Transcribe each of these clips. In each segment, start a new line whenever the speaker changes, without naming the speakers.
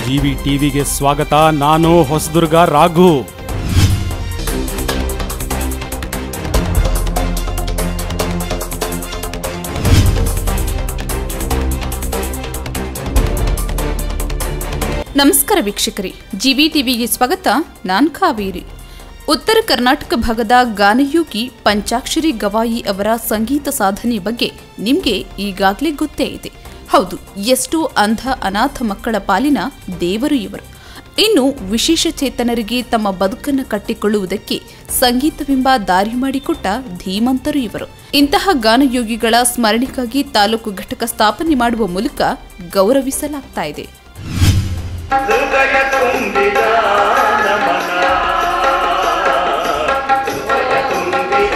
GV ಟಿವಿಗೆ ಸ್ವಾಗತ ನಾನು ಹೊಸದುರ್ಗ ರಾಘು
ನಮಸ್ಕಾರ ವೀಕ್ಷಕರೇ ಜಿವಿ ಟಿವಿಗೆ ಸ್ವಾಗತ ನಾನ್ ಕಾವೇರಿ ಉತ್ತರ ಕರ್ನಾಟಕ ಭಾಗದ ಗಾನಯೋಗಿ ಪಂಚಾಕ್ಷರಿ ಗವಾಯಿ ಅವರ ಸಂಗೀತ ಸಾಧನೆಯ ಬಗ್ಗೆ ನಿಮ್ಗೆ ಈಗಾಗಲೇ ಗೊತ್ತೇ ಇದೆ ಹೌದು ಎಷ್ಟೋ ಅಂಧ ಅನಾಥ ಮಕ್ಕಳ ಪಾಲಿನ ದೇವರು ಇವರು ಇನ್ನು ವಿಶೇಷ ಚೇತನರಿಗೆ ತಮ್ಮ ಬದುಕನ್ನು ಕಟ್ಟಿಕೊಳ್ಳುವುದಕ್ಕೆ ಸಂಗೀತವೆಂಬ ದಾರಿ ಮಾಡಿಕೊಟ್ಟ ಧೀಮಂತರು ಇವರು ಇಂತಹ ಗಾನಯೋಗಿಗಳ ಸ್ಮರಣೆಗಾಗಿ ತಾಲೂಕು ಘಟಕ ಸ್ಥಾಪನೆ ಮಾಡುವ ಮೂಲಕ ಗೌರವಿಸಲಾಗ್ತಾ ಇದೆ
ಹೃದಯ ತುಂಬಿದ ನಮನ ಹೃದಯ ತುಂಬಿದ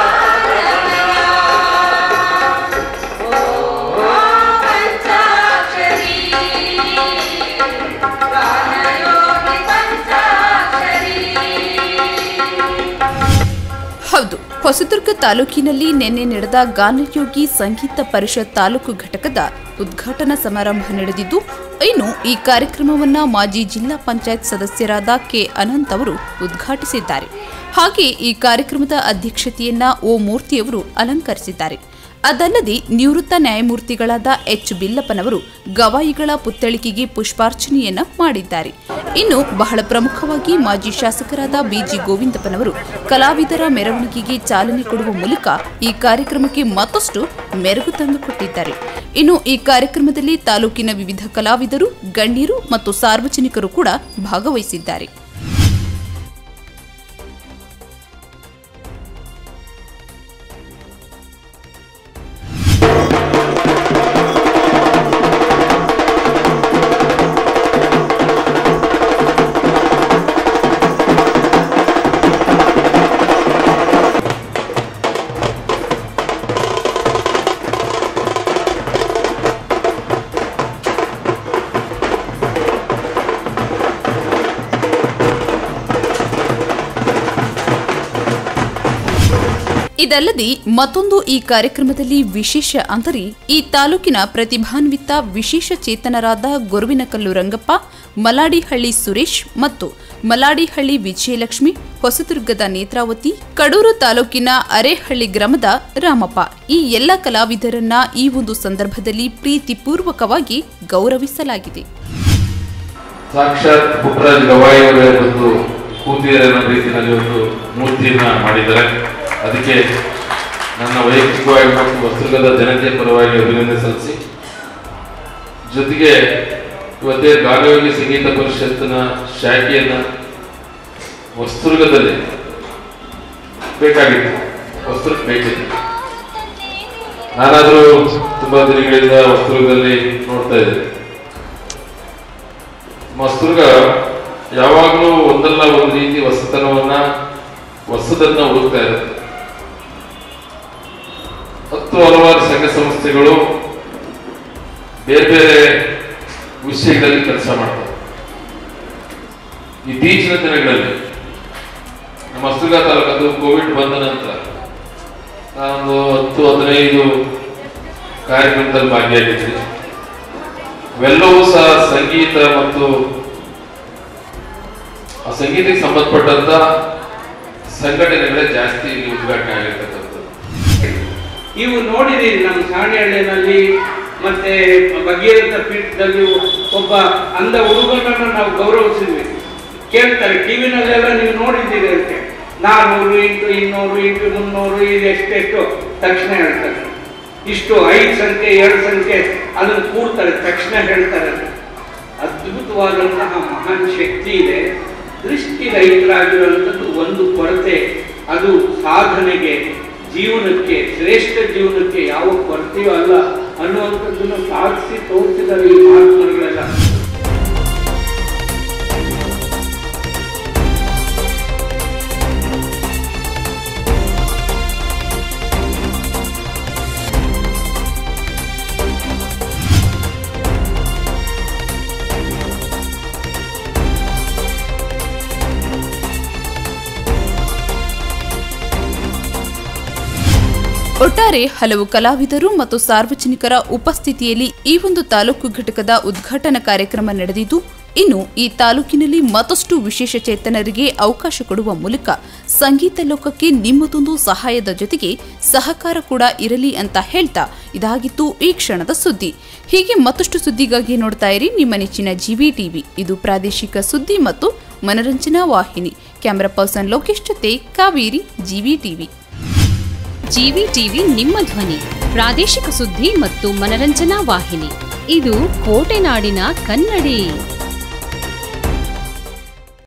ಹೌದು ಹೊಸದುರ್ಗ ತಾಲೂಕಿನಲ್ಲಿ ನಿನ್ನೆ ನಡೆದ ಗಾನಯೋಗಿ ಸಂಗೀತ ಪರಿಷತ್ ತಾಲೂಕು ಘಟಕದ ಉದ್ಘಾಟನಾ ಸಮಾರಂಭ ನಡೆದಿದ್ದು ಇನ್ನು ಈ ಕಾರ್ಯಕ್ರಮವನ್ನ ಮಾಜಿ ಜಿಲ್ಲಾ ಪಂಚಾಯತ್ ಸದಸ್ಯರಾದ ಕೆ ಅನಂತ್ ಅವರು ಉದ್ಘಾಟಿಸಿದ್ದಾರೆ ಹಾಗೆ ಈ ಕಾರ್ಯಕ್ರಮದ ಅಧ್ಯಕ್ಷತೆಯನ್ನ ಓ ಮೂರ್ತಿಯವರು ಅಲಂಕರಿಸಿದ್ದಾರೆ ಅದಲ್ಲದೆ ನಿವೃತ್ತ ನ್ಯಾಯಮೂರ್ತಿಗಳಾದ ಎಚ್ ಬಿಲ್ಲಪ್ಪನವರು ಗವಾಯಿಗಳ ಪುತ್ಥಳಿಕೆಗೆ ಪುಷ್ಪಾರ್ಚನೆಯನ್ನ ಮಾಡಿದ್ದಾರೆ ಇನ್ನು ಬಹಳ ಪ್ರಮುಖವಾಗಿ ಮಾಜಿ ಶಾಸಕರಾದ ಬಿಜಿ ಗೋವಿಂದಪ್ಪನವರು ಕಲಾವಿದರ ಮೆರವಣಿಗೆಗೆ ಚಾಲನೆ ಕೊಡುವ ಮೂಲಕ ಈ ಕಾರ್ಯಕ್ರಮಕ್ಕೆ ಮತ್ತಷ್ಟು ಮೆರುಗು ತಂದುಕೊಟ್ಟಿದ್ದಾರೆ ಇನ್ನು ಈ ಕಾರ್ಯಕ್ರಮದಲ್ಲಿ ತಾಲೂಕಿನ ವಿವಿಧ ಕಲಾವಿದರು ಗಣ್ಯರು ಮತ್ತು ಸಾರ್ವಜನಿಕರು ಕೂಡ ಭಾಗವಹಿಸಿದ್ದಾರೆ ಇದಲ್ಲದೆ ಮತ್ತೊಂದು ಈ ಕಾರ್ಯಕ್ರಮದಲ್ಲಿ ವಿಶೇಷ ಅಂದರೆ ಈ ತಾಲೂಕಿನ ಪ್ರತಿಭಾನ್ವಿತ ವಿಶೇಷ ಚೇತನರಾದ ಗೊರುವಿನಕಲ್ಲು ರಂಗಪ್ಪ ಮಲಾಡಿಹಳ್ಳಿ ಸುರೇಶ್ ಮತ್ತು ಮಲಾಡಿಹಳ್ಳಿ ವಿಜಯಲಕ್ಷ್ಮಿ ಹೊಸದುರ್ಗದ ನೇತ್ರಾವತಿ ಕಡೂರು ತಾಲೂಕಿನ ಅರೇಹಳ್ಳಿ ಗ್ರಾಮದ ರಾಮಪ್ಪ ಈ ಎಲ್ಲ ಕಲಾವಿದರನ್ನ ಈ ಒಂದು ಸಂದರ್ಭದಲ್ಲಿ ಪ್ರೀತಿಪೂರ್ವಕವಾಗಿ ಗೌರವಿಸಲಾಗಿದೆ
ಸಾಕ್ಷಾತ್ ಪುಟ್ಟರಾಜ್ ಗವಾಯಿ ಅವರೇ ಬಂದು ಕೂತಿದ್ದಾರೆ ಅನ್ನೋ ರೀತಿಯಲ್ಲಿ ಒಂದು ಮೂರ್ತಿಯನ್ನ ಮಾಡಿದ್ದಾರೆ ಅದಕ್ಕೆ ನನ್ನ ವೈಯಕ್ತಿಕವಾಗಿ ಮತ್ತು ವಸ್ತುಗದ ಜನತೆಯ ಪರವಾಗಿ ಅಭಿನಂದನೆ ಸಲ್ಲಿಸಿ ಜೊತೆಗೆ ಇವತ್ತೇ ಗಾನಯೋಗಿ ಸಂಗೀತ ಪರಿಷತ್ತಿನ ಶಾಖೆಯನ್ನ ವಸ್ತುರ್ಗದಲ್ಲಿ ಬೇಕಾಗಿತ್ತು ವಸ್ತುರ್ಗ ಬೇಕಿತ್ತು ನಾನಾದರೂ ತುಂಬಾ ದಿನಗಳಿಂದ ವಸ್ತುರ್ಗದಲ್ಲಿ ನೋಡ್ತಾ ಇದ್ದೆ ಮಸ್ತುರ್ಗ ಯಾವಾಗಲೂ ಒಂದಲ್ಲ ಒಂದು ರೀತಿ ಹೊಸತನವನ್ನ ಹೊಸದನ್ನ ಹುಡುಕ್ತಾ ಇರುತ್ತೆ ಹತ್ತು ಹಲವಾರು ಸಂಘ ಸಂಸ್ಥೆಗಳು ಬೇರೆ ಬೇರೆ ವಿಷಯಗಳಲ್ಲಿ ಕೆಲಸ ಮಾಡ್ತಾರೆ ಇತ್ತೀಚಿನ ದಿನಗಳಲ್ಲಿ ನಮ್ಮ ಹಸ್ತುರ್ಗ ತಾಲೂಕದ್ದು ಕೋವಿಡ್ ಬಂದ ನಂತರ ನಾನೊಂದು ಹತ್ತು ಹದಿನೈದು ಕಾರ್ಯಕ್ರಮದಲ್ಲಿ ಭಾಗಿಯಾಗಿದ್ದೀನಿ ಇವೆಲ್ಲವೂ ಸಹ ಸಂಗೀತ ಮತ್ತು ಆ ಸಂಗೀತಕ್ಕೆ ಸಂಬಂಧಪಟ್ಟಂತ ಸಂಘಟನೆಗಳೇ ಜಾಸ್ತಿ ಇಲ್ಲಿ ಉದ್ಘಾಟನೆ ಆಗಿರ್ತಕ್ಕಂಥದ್ದು
ನೀವು ನೋಡಿದ್ದೀರಿ ನಮ್ಮ ಸಾಣೆಹಳ್ಳಿನಲ್ಲಿ ಮತ್ತೆ ಭಗೀರಥ ಪೀಠದಲ್ಲಿ ಒಬ್ಬ ಅಂಧ ಹುಡುಗನನ್ನು ನಾವು ಗೌರವಿಸಿದ್ವಿ ಕೇಳ್ತಾರೆ ಟಿವಿನಲ್ಲೆಲ್ಲ ನೀವು ನೋಡಿದ್ದೀರಿ ಅಂತೆ ನಾನ್ನೂರು ಇಂಟು ಇನ್ನೂರು ಇಂಟು ಮುನ್ನೂರು ಇದು ಎಷ್ಟೆಷ್ಟು ತಕ್ಷಣ ಹೇಳ್ತಾರೆ ಇಷ್ಟು ಐದು ಸಂಖ್ಯೆ ಎರಡು ಸಂಖ್ಯೆ ಅದನ್ನು ಕೂಡ್ತಾರೆ ತಕ್ಷಣ ಹೇಳ್ತಾರೆ ಅದ್ಭುತವಾದಂತಹ ಮಹಾನ್ ಶಕ್ತಿ ಇದೆ ದೃಷ್ಟಿ ರಹಿತರಾಗಿರುವಂಥದ್ದು ಒಂದು ಕೊರತೆ ಅದು ಸಾಧನೆಗೆ ಜೀವನಕ್ಕೆ ಶ್ರೇಷ್ಠ ಜೀವನಕ್ಕೆ ಯಾವ ಕೊರತೆಯೂ ಅಲ್ಲ ಅನ್ನುವಂಥದ್ದನ್ನು ಸಾಧಿಸಿ ತೋರಿಸಿದ್ದಾರೆ ಈ ಮಹಾತ್ಮರುಗಳೆಲ್ಲ
ಒಟ್ಟಾರೆ ಹಲವು ಕಲಾವಿದರು ಮತ್ತು ಸಾರ್ವಜನಿಕರ ಉಪಸ್ಥಿತಿಯಲ್ಲಿ ಈ ಒಂದು ತಾಲೂಕು ಘಟಕದ ಉದ್ಘಾಟನಾ ಕಾರ್ಯಕ್ರಮ ನಡೆದಿದ್ದು ಇನ್ನು ಈ ತಾಲೂಕಿನಲ್ಲಿ ಮತ್ತಷ್ಟು ವಿಶೇಷ ಚೇತನರಿಗೆ ಅವಕಾಶ ಕೊಡುವ ಮೂಲಕ ಸಂಗೀತ ಲೋಕಕ್ಕೆ ನಿಮ್ಮದೊಂದು ಸಹಾಯದ ಜೊತೆಗೆ ಸಹಕಾರ ಕೂಡ ಇರಲಿ ಅಂತ ಹೇಳ್ತಾ ಇದಾಗಿತ್ತು ಈ ಕ್ಷಣದ ಸುದ್ದಿ ಹೀಗೆ ಮತ್ತಷ್ಟು ಸುದ್ದಿಗಾಗಿ ನೋಡ್ತಾ ಇರಿ ನಿಮ್ಮ ನೆಚ್ಚಿನ ಜಿವಿ ಟಿವಿ ಇದು ಪ್ರಾದೇಶಿಕ ಸುದ್ದಿ ಮತ್ತು ಮನರಂಜನಾ ವಾಹಿನಿ ಕ್ಯಾಮರಾ ಪರ್ಸನ್ ಲೋಕೇಶ್ ಜೊತೆ Kaveri GV TV
GV TV ನಿಮ್ಮ ಧ್ವನಿ ಪ್ರಾದೇಶಿಕ ಸುದ್ದಿ ಮತ್ತು ಮನರಂಜನಾ ವಾಹಿನಿ ಇದು ಕೋಟೆನಾಡಿನ ಕನ್ನಡಿ